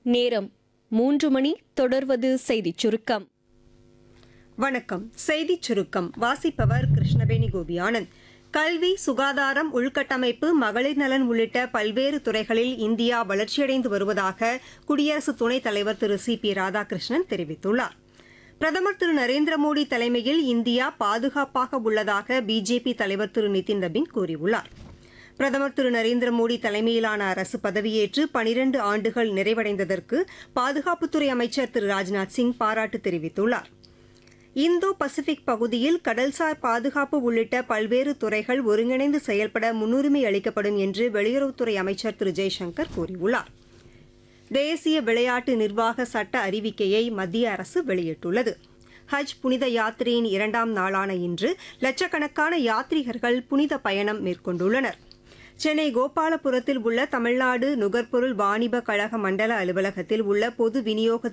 நேரம் மூன்று மணி தொடர்வது செய்திச் சுருக்கம் வணக்கம் செய்திச் சுருக்கம் வாசிப்பவர் கிருஷ்ணவேணி கோபியானந்த் கல்வி சுகாதாரம் உள்கட்டமைப்பு மகளிர் நலன் உள்ளிட்ட பல்வேறு துறைகளில் இந்தியா வளர்ச்சியடைந்து வருவதாக குடியரசு துணைத் தலைவர் திரு சி பி ராதாகிருஷ்ணன் தெரிவித்துள்ளார் பிரதமர் திரு நரேந்திர மோடி தலைமையில் இந்தியா பாதுகாப்பாக உள்ளதாக பிஜேபி தலைவர் திரு நிதின் நபின் கூறியுள்ளார் பிரதமர் திரு நரேந்திர மோடி தலைமையிலான அரசு பதவியேற்று பனிரண்டு ஆண்டுகள் நிறைவடைந்ததற்கு பாதுகாப்புத்துறை அமைச்சர் திரு ராஜ்நாத் சிங் பாராட்டு தெரிவித்துள்ளார் இந்தோ பசிபிக் பகுதியில் கடல்சார் பாதுகாப்பு உள்ளிட்ட பல்வேறு துறைகள் ஒருங்கிணைந்து செயல்பட முன்னுரிமை அளிக்கப்படும் என்று வெளியுறவுத்துறை அமைச்சர் திரு ஜெய்சங்கர் கூறியுள்ளார் தேசிய விளையாட்டு நிர்வாக சட்ட அறிவிக்கையை மத்திய அரசு வெளியிட்டுள்ளது ஹஜ் புனித யாத்திரையின் இரண்டாம் நாளான இன்று லட்சக்கணக்கான யாத்ரீகர்கள் புனித பயணம் மேற்கொண்டுள்ளனர் சென்னை கோபாலபுரத்தில் உள்ள தமிழ்நாடு நுகர்பொருள் வாணிப கழக மண்டல அலுவலகத்தில் உள்ள பொது விநியோக